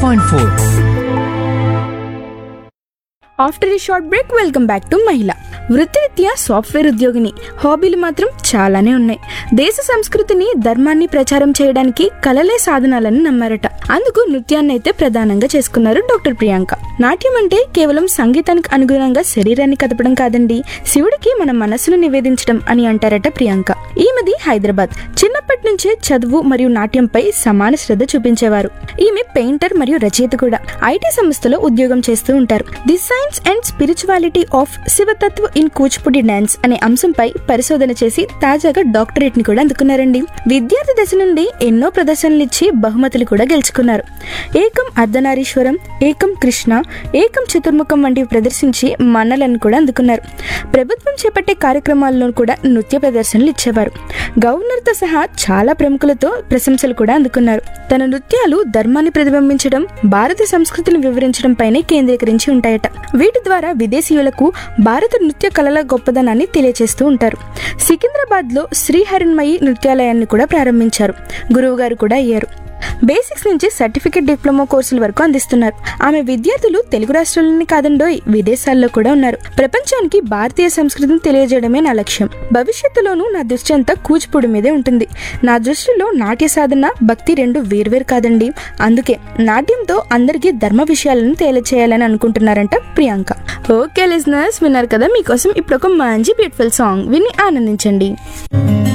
point four after ఈ short break welcome back to మహిళ వృత్తిరీత్యా సాఫ్ట్వేర్ ఉద్యోగిని హాబీలు మాత్రం చాలానే ఉన్నాయి దేశ సంస్కృతిని ధర్మాన్ని ప్రచారం చేయడానికి కళలే సాధనాలని నమ్మారట అందుకు నృత్యాన్ని అయితే ప్రధానంగా చేసుకున్నారు డాక్టర్ ప్రియాంక నాట్యం అంటే కేవలం సంగీతానికి అనుగుణంగా శరీరాన్ని కదపడం కాదండి శివుడికి మన మనస్సును నివేదించడం అని అంటారట ప్రియాంక ఈమెది హైదరాబాద్ చిన్నప్పటి నుంచే చదువు మరియు నాట్యంపై సమాన శ్రద్ధ చూపించేవారు ఈమె పెయింటర్ మరియు రచయిత కూడా ఐటీ సంస్థలో ఉద్యోగం చేస్తూ ఉంటారు the science and spirituality of శివతత్వ ఇన్ కూచిపూడి డాన్స్ అనే అంశంపై పరిశోధన చేసి తాజాగా డాక్టరేట్ ని కూడా అందుకున్నారండి విద్యార్థి దశ నుండి ఎన్నో ప్రదర్శనలు ఇచ్చి బహుమతులు కూడా గెలుచుకున్నారు ఏకం అర్ధనారీశ్వరం ఏకం కృష్ణ ఏకం చతుర్ముఖం వంటివి ప్రదర్శించి మన్నలను కూడా అందుకున్నారు ప్రభుత్వం చేపట్టే కార్యక్రమాల్లో కూడా నృత్య ప్రదర్శనలు ఇచ్చేవారు గవర్నర్తో సహా చాలా ప్రముఖులతో ప్రశంసలు కూడా అందుకున్నారు తన నృత్యాలు ధర్మాన్ని ప్రతిబింబించడం భారత సంస్కృతిని వివరించడం పైనే కేంద్రీకరించి ఉంటాయట వీటి ద్వారా విదేశీయులకు భారత నృత్య కళల గొప్పదనాన్ని తెలియజేస్తూ ఉంటారు సికింద్రాబాద్ లో శ్రీహరిన్మయి నృత్యాలయాన్ని కూడా ప్రారంభించారు గురువు గారు కూడా అయ్యారు బేసిక్స్ నుంచి సర్టిఫికేట్ డిప్లొమా కోర్సుల వరకు అందిస్తున్నారు ఆమె విద్యార్థులు తెలుగు రాష్ట్రాల్లోనే కాదండోయ్ విదేశాల్లో కూడా ఉన్నారు ప్రపంచానికి భారతీయ సంస్కృతిని తెలియజేయడమే నా లక్ష్యం భవిష్యత్తులోనూ నా దృష్టి అంతా కూచిపూడి మీదే ఉంటుంది నా దృష్టిలో నాట్య సాధన భక్తి రెండు వేర్వేరు కాదండి అందుకే నాట్యంతో అందరికీ ధర్మ విషయాలను తెలియచేయాలని అనుకుంటున్నారంట ప్రియాంక ఓకే లిజనర్స్ విన్నారు కదా మీకోసం ఇప్పుడు ఒక మంచి బ్యూటిఫుల్ సాంగ్ విని ఆనందించండి